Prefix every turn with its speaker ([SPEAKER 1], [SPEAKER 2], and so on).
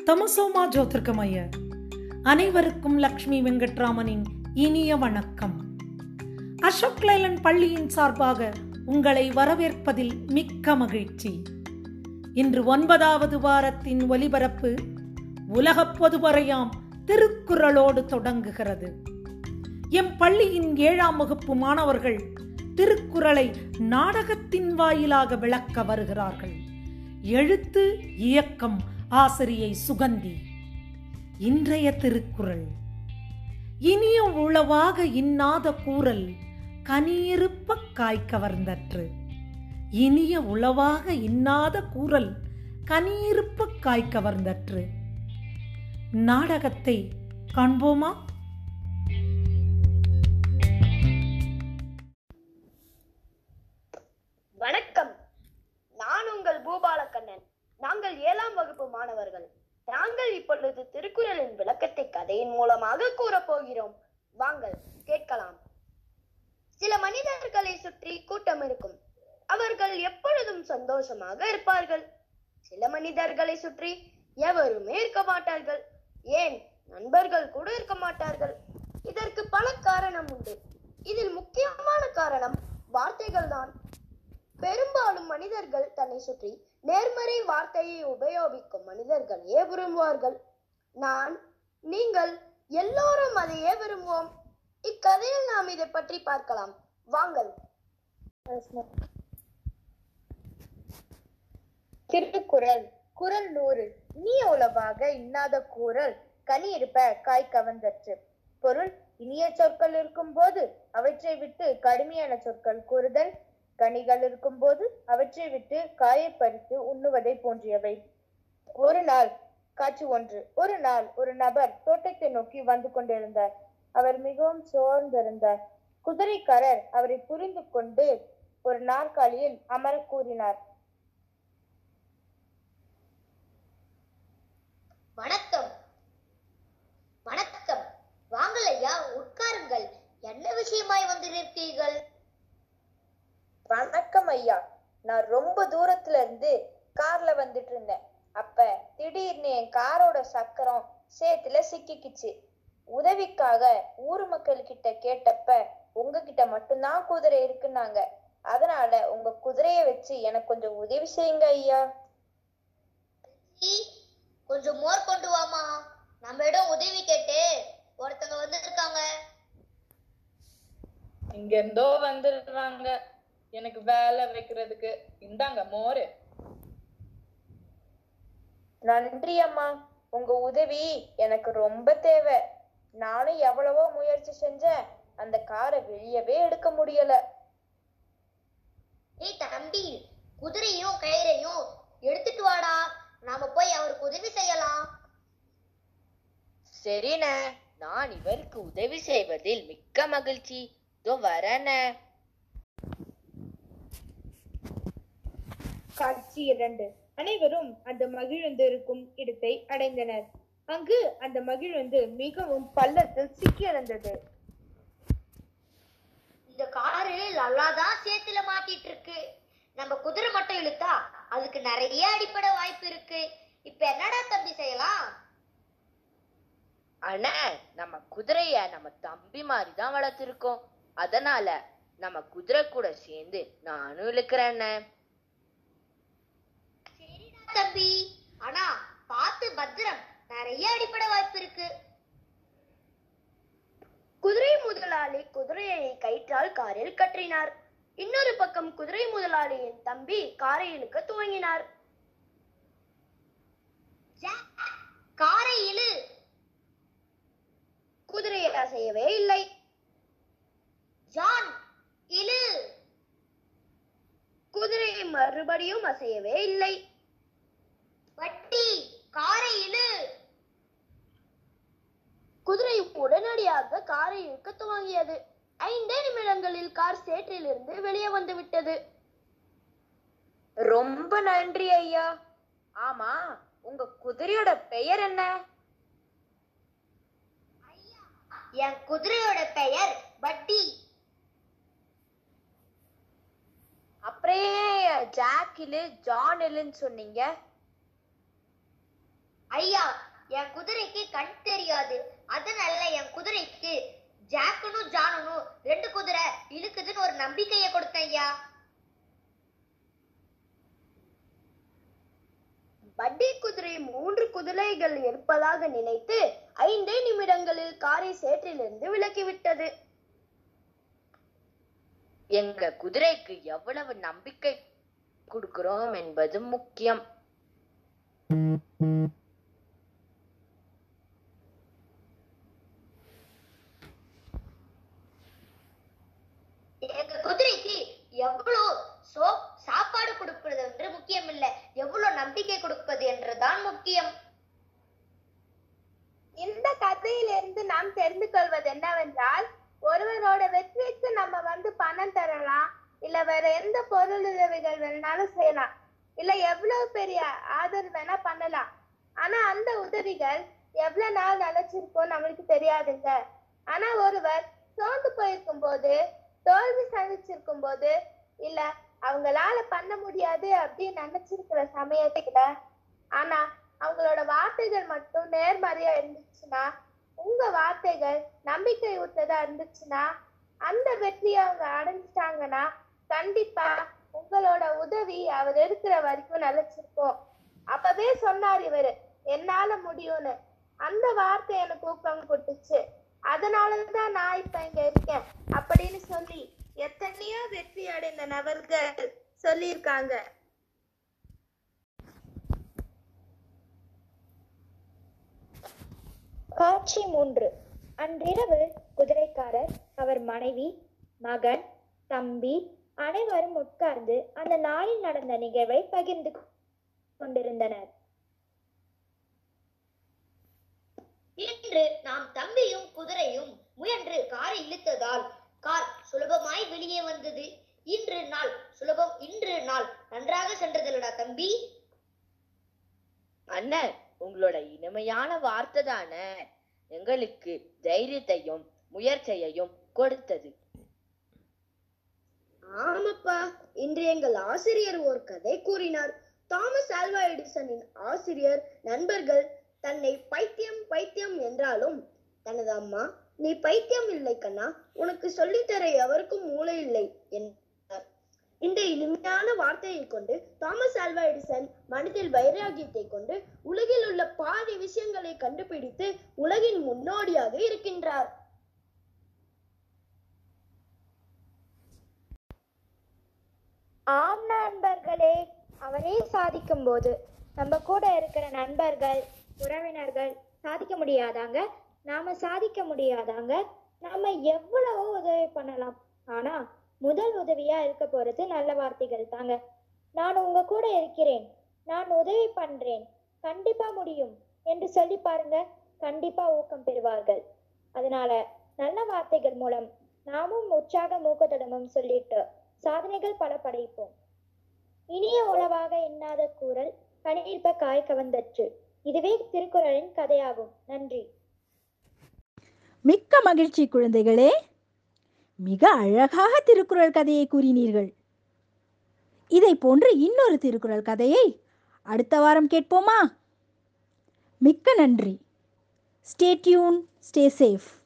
[SPEAKER 1] தமசோமா ஜோதிர்கமய அனைவருக்கும் லக்ஷ்மி வெங்கட்ராமனின் இனிய வணக்கம் அசோக் லைலன் பள்ளியின் சார்பாக உங்களை வரவேற்பதில் மிக்க மகிழ்ச்சி இன்று ஒன்பதாவது வாரத்தின் ஒலிபரப்பு உலகப் பொதுவரையாம் திருக்குறளோடு தொடங்குகிறது எம் பள்ளியின் ஏழாம் வகுப்பு மாணவர்கள் திருக்குறளை நாடகத்தின் வாயிலாக விளக்க வருகிறார்கள் எழுத்து இயக்கம் ஆசிரியை சுகந்தி இன்றைய திருக்குறள் இனிய உளவாக இன்னாத கூறல் கனியிருப்ப காய் கவர்ந்தற்று இனிய உளவாக இன்னாத கூறல் கனியிருப்ப காய் கவர்ந்தற்று நாடகத்தை காண்போமா
[SPEAKER 2] வணக்கம் நான் உங்கள் பூபாலக்கண்ணன் நாங்கள் ஏழாம் வகுப்பு மாணவர்கள் நாங்கள் இப்பொழுது திருக்குறளின் விளக்கத்தை கதையின் மூலமாக கூறப் போகிறோம் வாங்கள் கேட்கலாம் சில மனிதர்களை சுற்றி கூட்டம் இருக்கும் அவர்கள் எப்பொழுதும் சந்தோஷமாக இருப்பார்கள் சில மனிதர்களை சுற்றி எவருமே இருக்க மாட்டார்கள் ஏன் நண்பர்கள் கூட இருக்க மாட்டார்கள் இதற்கு பல காரணம் உண்டு இதில் முக்கியமான காரணம் வார்த்தைகள் தான் பெரும்பாலும் மனிதர்கள் தன்னை சுற்றி நேர்மறை வார்த்தையை உபயோகிக்கும் மனிதர்களையே விரும்புவார்கள் நான் நீங்கள் எல்லோரும் அதையே விரும்புவோம் இக்கதையில் நாம் இதை பற்றி பார்க்கலாம் வாங்கள்
[SPEAKER 3] திருக்குறள் குறள் நூறு இனிய உளவாக இன்னாத கூறல் கனி இருப்ப காய் கவர்ந்தற்று பொருள் இனிய சொற்கள் இருக்கும்போது அவற்றை விட்டு கடுமையான சொற்கள் கூறுதல் கனிகள் இருக்கும்போது அவற்றை விட்டு காயை பறித்து உண்ணுவதை போன்றியவை ஒரு நாள் காட்சி ஒன்று ஒரு நாள் ஒரு நபர் தோட்டத்தை நோக்கி வந்து கொண்டிருந்தார் அவர் மிகவும் சோர்ந்திருந்தார் குதிரைக்காரர் அவரை புரிந்து கொண்டு ஒரு நாற்காலியில் அமர கூறினார்
[SPEAKER 2] வணக்கம் வணக்கம் வாங்கள் ஐயா உட்காருங்கள் என்ன விஷயமாய் வந்திருக்கீர்கள்
[SPEAKER 3] வணக்கம் ஐயா நான் ரொம்ப தூரத்துல இருந்து கார்ல வந்துட்டு இருந்தேன் அப்ப திடீர்னு என் காரோட சக்கரம் சேத்துல சிக்கிக்கிச்சு உதவிக்காக ஊர் மக்கள் கிட்ட கேட்டப்ப உங்ககிட்ட மட்டும்தான் குதிரை இருக்குன்னாங்க அதனால உங்க குதிரைய வச்சு எனக்கு கொஞ்சம் உதவி செய்யுங்க ஐயா
[SPEAKER 2] கொஞ்சம் மோர் கொண்டு வாமா நம்ம இடம் உதவி கேட்டு ஒருத்தங்க வந்திருக்காங்க
[SPEAKER 4] இங்க இருந்தோ வந்துடுறாங்க எனக்கு வேலை வைக்கிறதுக்கு இந்தாங்க மோரு
[SPEAKER 3] நன்றி அம்மா உங்க உதவி எனக்கு ரொம்ப தேவை நானும் எவ்வளவோ முயற்சி செஞ்சேன் அந்த காரை வெளியவே எடுக்க முடியல
[SPEAKER 2] ஏய் தம்பி குதிரையும் கயிறையும் எடுத்துட்டு வாடா நாம போய் அவருக்கு உதவி செய்யலாம்
[SPEAKER 5] சரிண்ணே நான் இவருக்கு உதவி செய்வதில் மிக்க மகிழ்ச்சி இதோ வரேண்ணே
[SPEAKER 3] காட்சி இரண்டு அனைவரும் அந்த மகிழுந்து இருக்கும் இடத்தை அடைந்தனர் அங்கு அந்த மகிழுந்து மிகவும் பள்ளத்தில் சிக்கியிருந்தது
[SPEAKER 2] இந்த காரு நல்லாதான் சேத்துல மாட்டிட்டு இருக்கு நம்ம குதிரை மட்டும் இழுத்தா அதுக்கு நிறைய அடிப்பட வாய்ப்பு இருக்கு இப்ப என்னடா தம்பி செய்யலாம்
[SPEAKER 5] அண்ணே நம்ம குதிரைய நம்ம தம்பி மாதிரி தான் வளர்த்திருக்கோம் அதனால நம்ம குதிரை கூட சேர்ந்து நானும் இழுக்கிறேண்ணே
[SPEAKER 2] சரிடா தம்பி ஆனா பார்த்து பத்திரம் நிறைய அடிப்பட வாய்ப்பு இருக்கு குதிரை முதலாளி குதிரையை கயிற்றால் காரில் கற்றினார் இன்னொரு பக்கம் குதிரை முதலாளியின் தம்பி காரை இழுக்க துவங்கினார் ஜாக், காரை இழு குதிரை அசையவே இல்லை ஜான் இழு குதிரை மறுபடியும் அசையவே இல்லை வட்டி காரை இழு குதிரை உடனடியாக காரை இழுக்க துவங்கியது ஐந்தே நிமிடங்களில் கார் சேற்றிலிருந்து வெளியே வந்து விட்டது
[SPEAKER 3] ரொம்ப நன்றி ஐயா ஆமா உங்க குதிரையோட பெயர் என்ன
[SPEAKER 2] என் குதிரையோட பெயர் வட்டி
[SPEAKER 3] அப்புறம் ஏன் ஜாக்கிலு ஜான் எல்லுன்னு சொன்னீங்க
[SPEAKER 6] ஐயா என் குதிரைக்கு கண் தெரியாது அதனால என் குதிரைக்கு ஜாக்கனும் ஜானனும் ரெண்டு குதிரை இழுக்குதுன்னு ஒரு நம்பிக்கையை கொடுத்தேன் ஐயா
[SPEAKER 2] வட்டி குதிரை மூன்று குதிரைகள் இருப்பதாக நினைத்து ஐந்தே நிமிடங்களில் காரை சேற்றிலிருந்து விலக்கிவிட்டது
[SPEAKER 5] எங்க குதிரைக்கு எவ்வளவு நம்பிக்கை கொடுக்கிறோம் என்பது முக்கியம்
[SPEAKER 6] எங்க குதிரைக்கு எவ்வளவு சோ சாப்பாடு கொடுப்பது என்று முக்கியம் இல்ல எவ்வளவு நம்பிக்கை கொடுப்பது என்றுதான் முக்கியம்
[SPEAKER 3] இந்த கதையிலிருந்து நாம் தெரிந்து கொள்வது என்னவென்றால் ஒருவரோட வெற்றிக்கு நம்ம வந்து பணம் தரலாம் இல்ல வேற எந்த பொருள் உதவிகள் வேணாலும் செய்யலாம் இல்ல எவ்வளவு பெரிய ஆதரவு வேணா பண்ணலாம் ஆனா அந்த உதவிகள் எவ்வளவு நாள் நிலைச்சிருக்கோம் நம்மளுக்கு தெரியாதுங்க ஆனா ஒருவர் சோர்ந்து போயிருக்கும் போது தோல்வி சந்திச்சிருக்கும் போது இல்ல அவங்களால பண்ண முடியாது அப்படின்னு நினைச்சிருக்கிற சமயத்துல ஆனா அவங்களோட வார்த்தைகள் மட்டும் நேர்மறையா இருந்துச்சுன்னா உங்க வார்த்தைகள் நம்பிக்கை ஊட்டதா இருந்துச்சுன்னா அந்த வெற்றியை அவங்க அடைஞ்சிட்டாங்கன்னா கண்டிப்பா உங்களோட உதவி அவர் இருக்கிற வரைக்கும் நிலைச்சிருக்கும் அப்பவே சொன்னார் இவரு என்னால முடியும்னு அந்த வார்த்தை எனக்கு ஊக்கம் கொடுத்துச்சு அதனாலதான் நான் இப்ப இங்க இருக்கேன் அப்படின்னு சொல்லி எத்தனையோ வெற்றி அடைந்த நபர்கள் சொல்லியிருக்காங்க
[SPEAKER 7] காட்சி மூன்று அன்றிரவு குதிரைக்காரர் அவர் மனைவி மகன் தம்பி அனைவரும் உட்கார்ந்து அந்த நாளில் நடந்த நிகழ்வை பகிர்ந்து கொண்டிருந்தனர்
[SPEAKER 6] இன்று நாம் தம்பியும் குதிரையும் முயன்று காரை இழுத்ததால் கார் சுலபமாய் வெளியே வந்தது இன்று நாள் சுலபம் இன்று நாள் நன்றாக சென்றதுலடா தம்பி
[SPEAKER 5] அண்ணன் உங்களோட இனிமையான வார்த்தை தானே எங்களுக்கு தைரியத்தையும் முயற்சியையும் கொடுத்தது
[SPEAKER 2] ஆமாப்பா இன்று எங்கள் ஆசிரியர் ஒரு கதை கூறினார் தாமஸ் ஆல்வா எடிசனின் ஆசிரியர் நண்பர்கள் தன்னை பைத்தியம் பைத்தியம் என்றாலும் தனது அம்மா நீ பைத்தியம் இல்லை கண்ணா உனக்கு சொல்லித்தர எவருக்கும் மூளை இல்லை என்றார் இந்த இனிமையான வார்த்தையை கொண்டு தாமஸ் ஆல்வா எடிசன் மனதில் வைராகியத்தை கொண்டு உலகில் உள்ள பாதி விஷயங்களை கண்டுபிடித்து உலகின் முன்னோடியாக இருக்கின்றார்
[SPEAKER 7] ஆம் நண்பர்களே அவரே சாதிக்கும் போது நம்ம கூட இருக்கிற நண்பர்கள் உறவினர்கள் சாதிக்க முடியாதாங்க நாம சாதிக்க முடியாதாங்க நாம எவ்வளவோ உதவி பண்ணலாம் ஆனா முதல் உதவியா இருக்க போறது நல்ல வார்த்தைகள் தாங்க நான் உங்க கூட இருக்கிறேன் நான் உதவி பண்றேன் கண்டிப்பா முடியும் என்று சொல்லி பாருங்க கண்டிப்பா ஊக்கம் பெறுவார்கள் அதனால நல்ல வார்த்தைகள் மூலம் நாமும் உற்சாக மூக்கத்தடமும் சொல்லிட்டு சாதனைகள் பல படைப்போம் இனிய உளவாக எண்ணாத கூறல் கனியிற்ப காய் கவர்ந்தற்று இதுவே திருக்குறளின் கதையாகும் நன்றி
[SPEAKER 8] மிக்க மகிழ்ச்சி குழந்தைகளே மிக அழகாக திருக்குறள் கதையை கூறினீர்கள் இதை போன்று இன்னொரு திருக்குறள் கதையை அடுத்த வாரம் கேட்போமா மிக்க நன்றி ஸ்டே டியூன் ஸ்டே சேஃப்